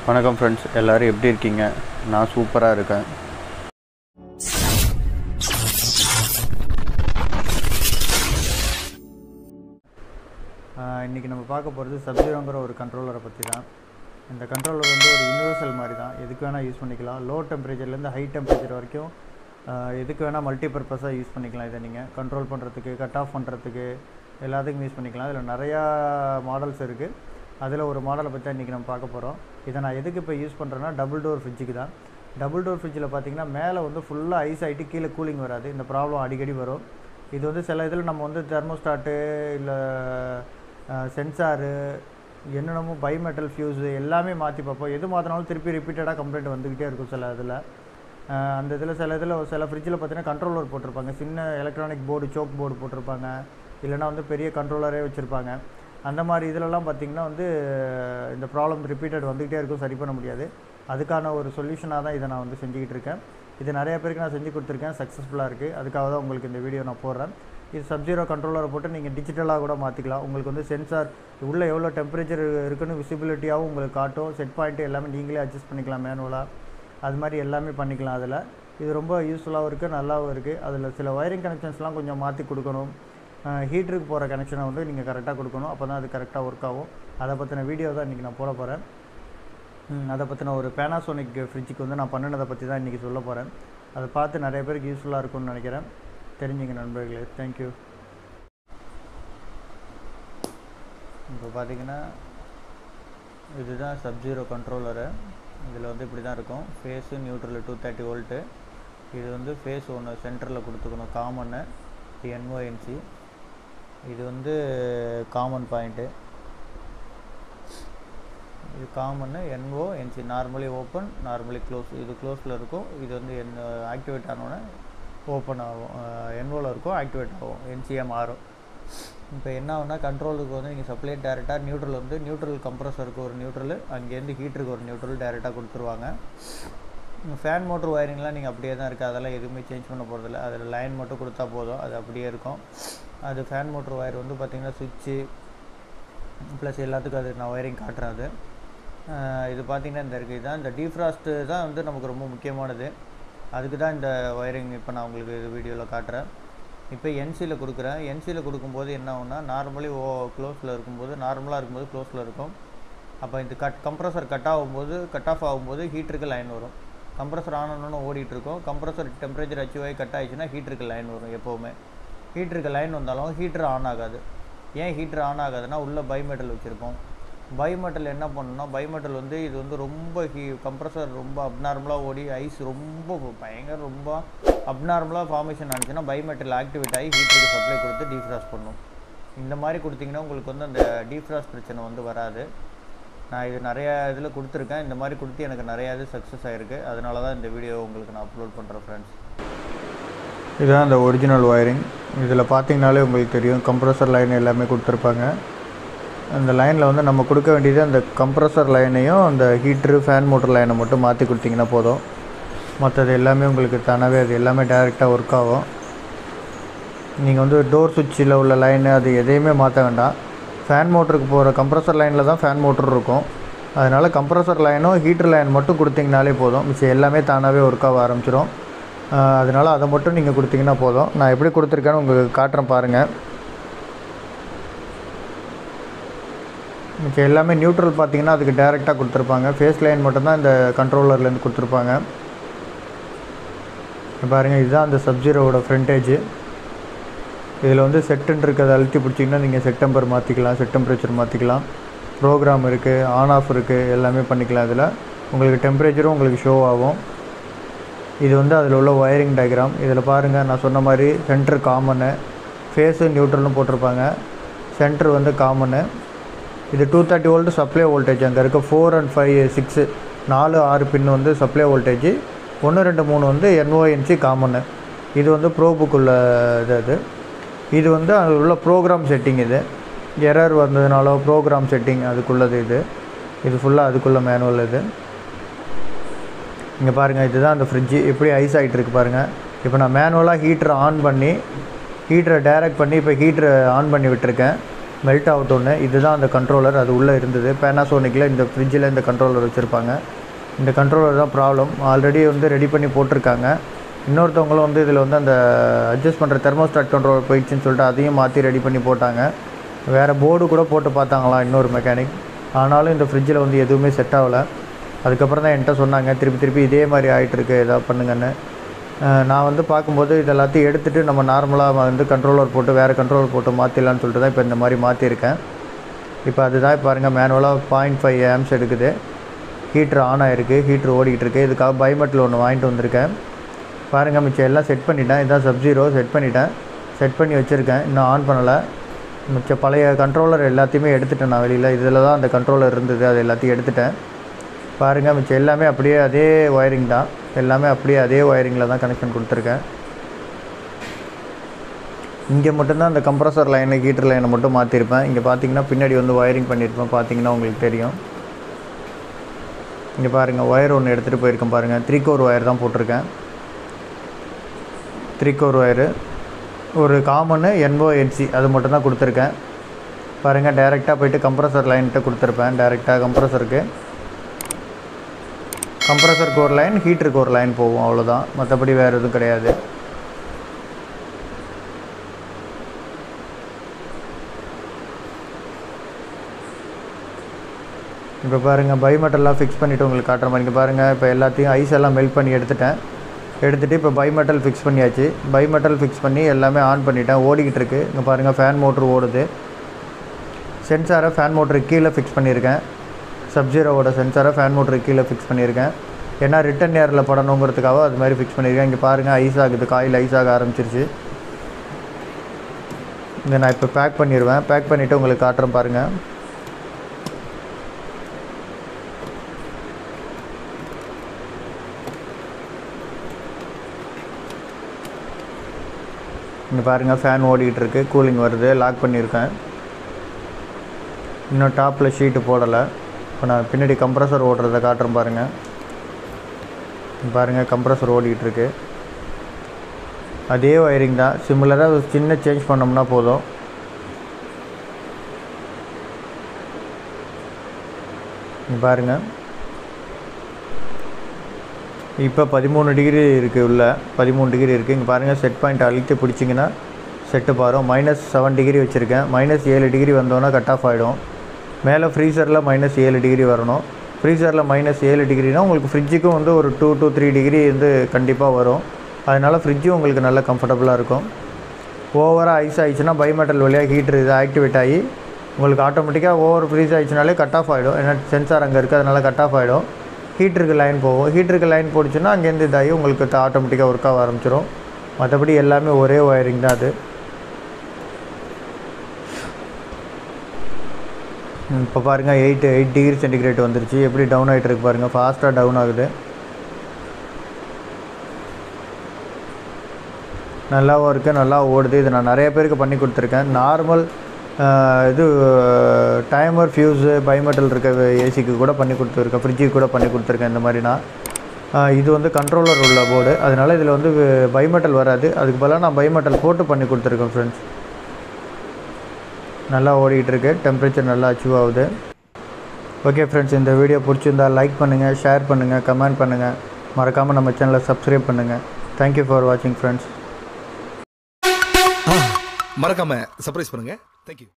வணக்கம் ஃப்ரெண்ட்ஸ் எல்லோரும் எப்படி இருக்கீங்க நான் சூப்பராக இருக்கேன் இன்றைக்கி நம்ம பார்க்க போகிறது சப்ஜீரோங்கிற ஒரு கண்ட்ரோலரை பற்றி தான் இந்த கண்ட்ரோலர் வந்து ஒரு யூனிவர்சல் மாதிரி தான் எதுக்கு வேணால் யூஸ் பண்ணிக்கலாம் லோ டெம்பரேச்சர்லேருந்து ஹை டெம்பரேச்சர் வரைக்கும் ஆஹ், எதுக்கு வேணால் மல்டி பர்பஸாக யூஸ் பண்ணிக்கலாம் இதை நீங்கள் கண்ட்ரோல் பண்ணுறதுக்கு கட் ஆஃப் பண்ணுறதுக்கு எல்லாத்துக்கும் யூஸ் பண்ணிக்கலாம் இதில் நிறையா மாடல்ஸ் இருக்குது அதில் ஒரு மாடலை பற்றி தான் இன்றைக்கி நம்ம பார்க்க போகிறோம் இதை நான் எதுக்கு இப்போ யூஸ் பண்ணுறேன்னா டபுள் டோர் ஃப்ரிட்ஜுக்கு தான் டபுள் டோர் ஃப்ரிட்ஜில் பார்த்தீங்கன்னா மேலே வந்து ஃபுல்லாக ஐஸ் ஆகிட்டு கீழே கூலிங் வராது இந்த ப்ராப்ளம் அடிக்கடி வரும் இது வந்து சில இதில் நம்ம வந்து தெர்மோஸ்டாட்டு இல்லை சென்சாரு என்னென்னமோ பைமெட்டல் ஃபியூஸு எல்லாமே மாற்றி பார்ப்போம் எது மாற்றினாலும் திருப்பி ரிப்பீட்டடாக கம்ப்ளைண்ட் வந்துக்கிட்டே இருக்கும் சில இதில் அந்த இதில் சில இதில் சில ஃப்ரிட்ஜில் பார்த்தீங்கன்னா கண்ட்ரோலர் போட்டிருப்பாங்க சின்ன எலக்ட்ரானிக் போர்டு சோக் போர்டு போட்டிருப்பாங்க இல்லைன்னா வந்து பெரிய கண்ட்ரோலரே வச்சுருப்பாங்க அந்த மாதிரி இதிலலாம் பார்த்திங்கன்னா வந்து இந்த ப்ராப்ளம் ரிப்பீட்டட் வந்துக்கிட்டே இருக்கும் சரி பண்ண முடியாது அதுக்கான ஒரு சொல்யூஷனாக தான் இதை நான் வந்து செஞ்சுக்கிட்டு இருக்கேன் இது நிறைய பேருக்கு நான் செஞ்சு கொடுத்துருக்கேன் சக்ஸஸ்ஃபுல்லாக இருக்குது அதுக்காக தான் உங்களுக்கு இந்த வீடியோ நான் போடுறேன் இது சப்ஜீரோ கண்ட்ரோலரை போட்டு நீங்கள் டிஜிட்டலாக கூட மாற்றிக்கலாம் உங்களுக்கு வந்து சென்சார் உள்ளே எவ்வளோ டெம்பரேச்சர் இருக்குன்னு விசிபிலிட்டியாகவும் உங்களுக்கு காட்டும் செட் பாயிண்ட்டு எல்லாமே நீங்களே அட்ஜஸ்ட் பண்ணிக்கலாம் மேனுவலாக அது மாதிரி எல்லாமே பண்ணிக்கலாம் அதில் இது ரொம்ப யூஸ்ஃபுல்லாகவும் இருக்குது நல்லாவும் இருக்குது அதில் சில ஒயரிங் கனெக்ஷன்ஸ்லாம் கொஞ்சம் மாற்றி கொடுக்கணும் ஹீட்டருக்கு போகிற கனெக்ஷனை வந்து நீங்கள் கரெக்டாக கொடுக்கணும் அப்போ தான் அது கரெக்டாக ஒர்க் ஆகும் அதை பற்றின வீடியோ தான் இன்றைக்கி நான் போட போகிறேன் ம், அதை பற்றின ஒரு பேனாசோனிக் ஃப்ரிட்ஜுக்கு வந்து நான் பண்ணினதை பற்றி தான் இன்றைக்கி சொல்ல போகிறேன் அதை பார்த்து நிறைய பேருக்கு யூஸ்ஃபுல்லாக இருக்கும்னு நினைக்கிறேன் தெரிஞ்சுங்க நண்பர்களே தேங்க்யூ இப்போ பார்த்தீங்கன்னா இதுதான் சப்ஜீரோ கண்ட்ரோலரு இதில் வந்து இப்படி தான் இருக்கும் phase neutral two thirty volt இது வந்து ஃபேஸ் ஒன்று சென்டரில் கொடுத்துக்கணும் காமன்னு என்ஓஎன்சி இது வந்து காமன் பாயிண்ட்டு இது காமன்னு NO NC normally open normally close இது க்ளோஸில் இருக்கும் இது வந்து என் ஆக்டிவேட் ஆனோடனே ஓப்பன் ஆகும் என்ஓவில் இருக்கும் ஆக்டிவேட் ஆகும் என்சிஏ மாறும் இப்போ என்ன ஆகுனா கண்ட்ரோலுக்கு வந்து நீங்கள் சப்ளை டேரெக்டாக நியூட்ரல் வந்து நியூட்ரல் கம்ப்ரஸருக்கு ஒரு நியூட்ரல் அங்கேருந்து ஹீட்டருக்கு ஒரு நியூட்ரல் டேரெக்டாக கொடுத்துருவாங்க ஃபேன் மோட்டர் ஒயரிங்லாம் நீங்கள் அப்படியே தான் இருக்குது அதெல்லாம் எதுவுமே சேஞ்ச் பண்ண போகிறதில்ல அதில் லைன் மட்டும் கொடுத்தா போதும் அது அப்படியே இருக்கும் அது ஃபேன் மோட்டர் ஒயர் வந்து பார்த்திங்கன்னா சுவிட்சு ப்ளஸ் எல்லாத்துக்கும் அது நான் ஒயரிங் காட்டுறேன் அது அஹ் இது பார்த்திங்கன்னா இந்த இருக்குது இதுதான் இந்த டீஃப்ராஸ்ட்டு தான் வந்து நமக்கு ரொம்ப முக்கியமானது அதுக்கு தான் இந்த ஒயரிங் இப்போ நான் உங்களுக்கு இது வீடியோவில் காட்டுறேன் இப்போ என்சியில் கொடுக்குறேன் என்சியில் கொடுக்கும்போது என்ன ஆகும்னா நார்மலி ஓ க்ளோஸில் இருக்கும்போது நார்மலாக இருக்கும்போது க்ளோஸில் இருக்கும் அப்போ இந்த கட் கம்ப்ரஸர் கட் ஆகும்போது கட் ஆஃப் ஆகும்போது ஹீட்டருக்கு லைன் வரும் கம்ப்ரஸர் ஆன் ஆனோன்னு ஓடிட்டு இருக்கும் கம்ப்ரஸர் டெம்பரேச்சர் அச்சீவ் ஆகி கட் ஆயிடுச்சுன்னா ஹீட்டருக்கு லைன் வரும் எப்போவுமே ஹீட்டருக்கு லைன் வந்தாலும் ஹீட்டர் ஆன் ஆகாது ஏன் ஹீட்டர் ஆன் ஆகாதுன்னா உள்ளே பைமெட்டல் வச்சுருப்போம் பைமெட்டல் என்ன பண்ணணும்னா பைமெட்டல் வந்து இது வந்து ரொம்ப ஹீ கம்ப்ரஸர் ரொம்ப அப்நார்மலாக ஓடி ஐஸ் ரொம்ப பயங்கர ரொம்ப அப்நார்மலாக ஃபார்மேஷன் ஆனிச்சுன்னா பைமெட்டல் ஆக்டிவேட் ஆகி ஹீட்டருக்கு சப்ளை கொடுத்து டீஃப்ராஸ்ட் பண்ணும் இந்த மாதிரி கொடுத்தீங்கன்னா உங்களுக்கு வந்து அந்த டீஃப்ராஸ்ட் பிரச்சனை வந்து வராது நான் இது நிறையா இதில் கொடுத்துருக்கேன் இந்த மாதிரி கொடுத்து எனக்கு நிறையா இது சக்ஸஸ் ஆகிருக்கு அதனால தான் இந்த வீடியோ உங்களுக்கு நான் அப்லோட் பண்ணுறேன் ஃப்ரெண்ட்ஸ் இதுதான் இந்த ஒரிஜினல் ஒயரிங் இதில் பார்த்தீங்கனாலே உங்களுக்கு தெரியும் கம்ப்ரஸர் லைன் எல்லாமே கொடுத்துருப்பாங்க அந்த லைனில் வந்து நம்ம கொடுக்க வேண்டியது அந்த கம்ப்ரஸர் லைனையும் அந்த ஹீட்ரு ஃபேன் மோட்டர் லைனை மட்டும் மாற்றி கொடுத்தீங்கன்னா போதும் மற்றது எல்லாமே உங்களுக்கு தானாகவே அது எல்லாமே டைரெக்டாக ஒர்க் ஆகும் நீங்கள் வந்து டோர் சுவிட்சில் உள்ள லைனு அது எதையுமே மாற்ற வேண்டாம் ஃபேன் மோட்டருக்கு போகிற கம்ப்ரஸர் லைனில் தான் ஃபேன் மோட்டர் இருக்கும் அதனால் கம்ப்ரஸர் லைனும் ஹீட்டர் லைன் மட்டும் கொடுத்தீங்கனாலே போதும் மிச்சம் எல்லாமே தானாகவே ஒர்க் ஆக ஆரம்பிச்சிடும் அதனால் அதை மட்டும் நீங்கள் கொடுத்தீங்கன்னா போதும் நான் எப்படி கொடுத்துருக்கேன்னு உங்களுக்கு காட்டுறேன் பாருங்கள் மிச்சம் எல்லாமே நியூட்ரல் பார்த்தீங்கன்னா அதுக்கு டேரெக்டாக கொடுத்துருப்பாங்க ஃபேஸ் லைன் மட்டும்தான் இந்த கண்ட்ரோலர்லேருந்து கொடுத்துருப்பாங்க இங்க பாருங்கள் இதுதான் அந்த சப்ஜீரோவோட ஃப்ரண்டேஜ் இதில் வந்து செட்டுன்னு இருக்கிறத அழுத்தி பிடிச்சிங்கன்னா நீங்கள் செப்டம்பர் மாற்றிக்கலாம் செட் டெம்பரேச்சர் மாற்றிக்கலாம் ப்ரோக்ராம் இருக்குது ஆன் ஆஃப் இருக்குது எல்லாமே பண்ணிக்கலாம் இதில் உங்களுக்கு டெம்பரேச்சரும் உங்களுக்கு ஷோ ஆகும் இது வந்து அதில் உள்ள ஒயரிங் டயக்ராம் இதில் பாருங்கள் நான் சொன்ன மாதிரி சென்டர் காமனு ஃபேஸு நியூட்ரல்னு போட்டிருப்பாங்க சென்டர் வந்து காமனு இது two thirty volt supply voltage அங்கே இருக்க ஃபோர் அண்ட் ஃபைவ் சிக்ஸு நாலு ஆறு பின் வந்து சப்ளை வோல்டேஜ் ஒன்று ரெண்டு மூணு வந்து என்ஓஎன்சி காமனு இது வந்து ப்ரோபுக்குள்ள இது அது இது வந்து அதில் உள்ள ப்ரோக்ராம் செட்டிங் இது எரர் வந்ததுனால ப்ரோக்ராம் செட்டிங் அதுக்குள்ளது இது இது ஃபுல்லாக அதுக்குள்ள மேனுவல் இது இங்கே பாருங்கள் இதுதான் அந்த ஃப்ரிட்ஜு எப்படி ஐஸ் ஆகிட்டு இருக்கு பாருங்கள் இப்போ நான் மேனுவலாக ஹீட்டரை ஆன் பண்ணி ஹீட்டரை டைரக்ட் பண்ணி இப்போ ஹீட்டரை ஆன் பண்ணி விட்டுருக்கேன் மெல்ட் அவுட் ஒன்று இதுதான் அந்த கண்ட்ரோலர் அது உள்ளே இருந்தது பேனாசோனிக்கில் இந்த ஃப்ரிட்ஜில் இந்த கண்ட்ரோலர் வச்சுருப்பாங்க இந்த கண்ட்ரோலர் தான் ப்ராப்ளம் ஆல்ரெடி வந்து ரெடி பண்ணி போட்டிருக்காங்க இன்னொருத்தவங்களும் வந்து இதில் வந்து அந்த அட்ஜஸ்ட் பண்ணுற தெர்மோஸ்டாட் கண்ட்ரோல் போயிடுச்சுன்னு சொல்லிட்டு அதையும் மாற்றி ரெடி பண்ணி போட்டாங்க வேறு போர்டு கூட போட்டு பார்த்தாங்களாம் இன்னொரு மெக்கானிக் ஆனாலும் இந்த ஃப்ரிட்ஜில் வந்து எதுவுமே செட் ஆகலை அதுக்கப்புறம் தான் என்கிட்ட சொன்னாங்க திருப்பி திருப்பி இதே மாதிரி ஆகிட்டுருக்கு ஏதாவது பண்ணுங்கன்னு அஹ் நான் வந்து பார்க்கும்போது இது எல்லாத்தையும் எடுத்துகிட்டு நம்ம நார்மலாக வந்து கண்ட்ரோலர் போட்டு வேறு கண்ட்ரோலர் போட்டு மாற்றிடலான்னு சொல்லிட்டு தான் இப்போ இந்த மாதிரி மாற்றிருக்கேன் இப்போ அதுதான் பாருங்கள் மேனுவலாக பாயிண்ட் ஃபைவ் ஆம்ஸ் எடுக்குது ஹீட்ரு ஆன் ஆகிருக்கு ஹீட்ரு ஓடிக்கிட்டு இருக்கு இதுக்காக பைமெட்டில் ஒன்று வாங்கிட்டு வந்திருக்கேன் பாருங்கள் மிச்சம் எல்லாம் செட் பண்ணிட்டேன் இதான் சப்ஜீரோ செட் பண்ணிட்டேன் செட் பண்ணி வச்சுருக்கேன் இன்னும் ஆன் பண்ணலை மிச்ச பழைய கண்ட்ரோலர் எல்லாத்தையுமே எடுத்துட்டேன் நான் வெளியில் இதில் தான் அந்த கண்ட்ரோலர் இருந்தது அது எல்லாத்தையும் எடுத்துட்டேன் பாருங்கள் மிச்சம் எல்லாமே அப்படியே அதே ஒயரிங் தான் எல்லாமே அப்படியே அதே ஒயரிங்கில் தான் கனெக்ஷன் கொடுத்துருக்கேன் இங்கே மட்டும்தான் அந்த கம்ப்ரஸர் லைனு ஹீட்டர் லைனை மட்டும் மாற்றிருப்பேன் இங்கே பார்த்தீங்கன்னா பின்னாடி வந்து ஒயரிங் பண்ணியிருப்பேன் பார்த்தீங்கன்னா உங்களுக்கு தெரியும் இங்கே பாருங்கள் ஒயர் ஒன்று எடுத்துகிட்டு போயிருக்கேன் பாருங்கள் த்ரீ கோர் ஒயர் தான் போட்டிருக்கேன் த்ரீ கோர் ஒயரு ஒரு காமனு என்ஓஎன்சி அது மட்டும் தான் கொடுத்துருக்கேன் பாருங்கள் டேரெக்டாக போயிட்டு கம்ப்ரஸர் லைன்கிட்ட கொடுத்துருப்பேன் டேரெக்டாக கம்ப்ரஸருக்கு கம்ப்ரஸருக்கு ஒரு லைன் ஹீட்டருக்கு ஒரு லைன் போகும் அவ்வளோதான் மற்றபடி வேறு எதுவும் கிடையாது இப்போ பாருங்கள் பைமெட்டல்லாம் ஃபிக்ஸ் பண்ணிவிட்டு உங்களுக்கு காட்டுற மாதிரி இங்கே பாருங்கள் இப்போ எல்லாத்தையும் ஐஸ் எல்லாம் மெல்ட் பண்ணி எடுத்துட்டேன் எடுத்துகிட்டு இப்போ பைமெட்டல் ஃபிக்ஸ் பண்ணியாச்சு பைமெட்டல் ஃபிக்ஸ் பண்ணி எல்லாமே ஆன் பண்ணிட்டேன் ஓடிக்கிட்டு இருக்கு இங்கே பாருங்கள் ஃபேன் மோட்ரு ஓடுது சென்சாரை ஃபேன் மோட்டருக்கு கீழே ஃபிக்ஸ் பண்ணியிருக்கேன் சப்ஜீரோவோட சென்சாரை ஃபேன் மோட்டருக்கு கீழே ஃபிக்ஸ் பண்ணியிருக்கேன் ஏன்னா ரிட்டன் ஏரில் படணுங்கிறதுக்காக அது மாதிரி ஃபிக்ஸ் பண்ணியிருக்கேன் இங்கே பாருங்கள் ஐஸ் ஆகுது காயில் ஐஸ் ஆக ஆரம்பிச்சிருச்சு இதை நான் இப்போ பேக் பண்ணிடுவேன் பேக் பண்ணிவிட்டு உங்களுக்கு காட்டுறேன் பாருங்கள் இங்கே பாருங்கள் ஃபேன் ஓடிக்கிட்டு இருக்கு கூலிங் வருது லாக் பண்ணியிருக்கேன் இன்னும் டாப்பில் ஷீட்டு போடலை இப்போ நான் பின்னாடி கம்ப்ரஸர் ஓடுறத காட்டுறேன் பாருங்கள் பாருங்கள் கம்ப்ரஸர் ஓடிக்கிட்டு இருக்கு அதே ஒயரிங் தான் சிமிலராக ஒரு சின்ன சேஞ்ச் பண்ணோம்னா போதும் இங்க பாருங்கள் இப்போ பதிமூணு டிகிரி இருக்குது உள்ள பதிமூணு டிகிரி இருக்குது இங்கே பாருங்கள் செட் பாயிண்ட் அழுத்தி பிடிச்சிங்கன்னா செட்டு பாரும் மைனஸ் செவன் டிகிரி வச்சுருக்கேன் மைனஸ் ஏழு டிகிரி வந்தோன்னா கட் ஆஃப் ஆகிடும் மேலே ஃப்ரீசரில் மைனஸ் ஏழு டிகிரி வரணும் ஃப்ரீசரில் மைனஸ் ஏழு டிகிரினா உங்களுக்கு ஃப்ரிட்ஜுக்கும் வந்து ஒரு டூ டூ த்ரீ டிகிரி வந்து கண்டிப்பாக வரும் அதனால் ஃப்ரிட்ஜும் உங்களுக்கு நல்ல கம்ஃபர்டபுளாக இருக்கும் ஓவராக ஐஸ் ஆயிடுச்சுன்னா பைமெட்டல் வழியாக ஹீட்ரு இது ஆக்டிவேட் ஆகி உங்களுக்கு ஆட்டோமேட்டிக்காக ஓவர் ஃப்ரீஸ் ஆயிடுச்சுனாலே கட் ஆஃப் ஆகிடும் ஏன்னா சென்சார் அங்கே இருக்குது அதனால் கட் ஆஃப் ஆகிடும் ஹீட்டருக்கு லைன் போகும் ஹீட்டருக்கு லைன் போட்டுச்சுன்னா அங்கேருந்து இதாகி உங்களுக்கு ஆட்டோமேட்டிக்காக ஒர்க் ஆக ஆரம்பிச்சிடும் மற்றபடி எல்லாமே ஒரே ஒயரிங் தான் அது இப்போ பாருங்கள் எயிட் எயிட் டிகிரி சென்டிகிரேட் வந்துருச்சு எப்படி டவுன் ஆகிட்டு இருக்கு பாருங்கள் ஃபாஸ்ட்டாக டவுன் ஆகுது நல்லாவும் இருக்குது நல்லா ஓடுது இது நான் நிறைய பேருக்கு பண்ணி கொடுத்துருக்கேன் நார்மல் இது டைமர் ஃபியூஸு பைமெட்டல் இருக்க ஏசிக்கு கூட பண்ணி கொடுத்துருக்கேன் ஃப்ரிட்ஜுக்கு கூட பண்ணி கொடுத்துருக்கேன் இந்த மாதிரி நான் ஆஹ் இது வந்து கண்ட்ரோலர் உள்ள போர்டு அதனால் இதில் வந்து பைமெட்டல் வராது அதுக்கு பதிலாக நான் பைமெட்டல் போட்டு பண்ணி கொடுத்துருக்கேன் ஃப்ரெண்ட்ஸ் நல்லா ஓடிக்கிட்டு இருக்கு டெம்பரேச்சர் நல்லா அச்சீவ் ஆகுது ஓகே ஃப்ரெண்ட்ஸ் இந்த வீடியோ பிடிச்சிருந்தா லைக் பண்ணுங்கள் ஷேர் பண்ணுங்கள் கமெண்ட் பண்ணுங்கள் மறக்காமல் நம்ம சேனலை சப்ஸ்கிரைப் பண்ணுங்கள் தேங்க்யூ ஃபார் வாட்சிங் ஃப்ரெண்ட்ஸ் மறக்காம சர்ப்ரைஸ் பண்ணுங்க தேங்க்யூ